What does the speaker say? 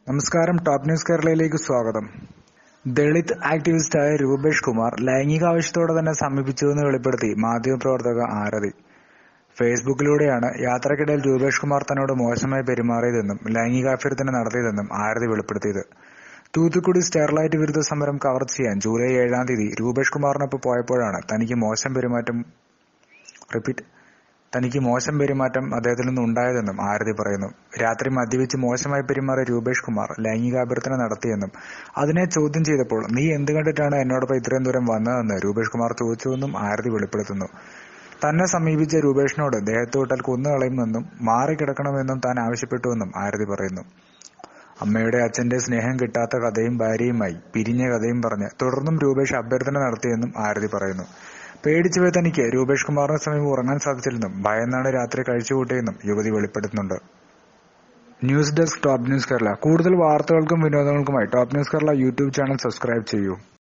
നമസ്കാരം top news കേരളയിലേക്ക് സ്വാഗതം ദളിത് ആക്ടിവിസ്റ്റായ രൂപേഷ് കുമാർ ലൈംഗികാവശ്യത്തോടെ തന്നെ സമീപിച്ചുവെന്ന് വെളിപ്പെടുത്തി മാധ്യമപ്രവർത്തക ആരതി ഫേസ്ബുക്കിലൂടെയാണ് യാത്രക്കിടയിൽ രൂപേഷ് കുമാർ തന്നോട് മോശമായി പെരുമാറിയതെന്നും ലൈംഗികാഭ്യർത്ഥന നടത്തിയതെന്നും ആരതി വെളിപ്പെടുത്തിയത് തൂത്തുക്കുടി സ്റ്റെർലൈറ്റ് വിരുദ്ധ സമരം കവർ ചെയ്യാൻ ജൂലൈ ഏഴാം തീയതി രൂപേഷ് കുമാറിനൊപ്പം പോയപ്പോഴാണ് തനിക്ക് മോശം പെരുമാറ്റം റിപ്പീറ്റ് തനിക്ക് മോശം പെരുമാറ്റം അദ്ദേഹത്തിൽ നിന്ന് ഉണ്ടായതെന്നും ആരതി പറയുന്നു രാത്രി മദ്യപിച്ച് മോശമായി പെരുമാറിയ രൂപേഷ് കുമാർ ലൈംഗികാഭ്യർത്ഥന നടത്തിയെന്നും അതിനെ ചോദ്യം ചെയ്തപ്പോൾ നീ എന്ത് കണ്ടിട്ടാണ് എന്നോടൊപ്പം ഇത്രയും ദൂരം വന്നതെന്ന് രൂപേഷ് കുമാർ ചോദിച്ചുവെന്നും ആരതി വെളിപ്പെടുത്തുന്നു തന്നെ സമീപിച്ച രൂപേഷിനോട് ദേഹത്തോട്ടാൽ കൊന്നുകളയുമെന്നും മാറിക്കിടക്കണമെന്നും താൻ ആവശ്യപ്പെട്ടുവെന്നും ആരതി പറയുന്നു അമ്മയുടെ അച്ഛന്റെ സ്നേഹം കിട്ടാത്ത കഥയും ഭാര്യയുമായി പിരിഞ്ഞ കഥയും പറഞ്ഞ് തുടർന്നും രൂപേഷ് അഭ്യർത്ഥന നടത്തിയെന്നും ആരതി പറയുന്നു പേടിച്ചുപോയ തനിക്ക് രൂപേഷ് കുമാറിന് സമീപം ഉറങ്ങാൻ സാധിച്ചില്ലെന്നും ഭയന്നാണ് രാത്രി കഴിച്ചുകൂട്ടിയെന്നും യുവതി വെളിപ്പെടുത്തുന്നുണ്ട് news desk top news Kerala കൂടുതൽ വാർത്തകൾക്കും വിനോദങ്ങൾക്കുമായി top news Kerala YouTube channel subscribe ചെയ്യൂ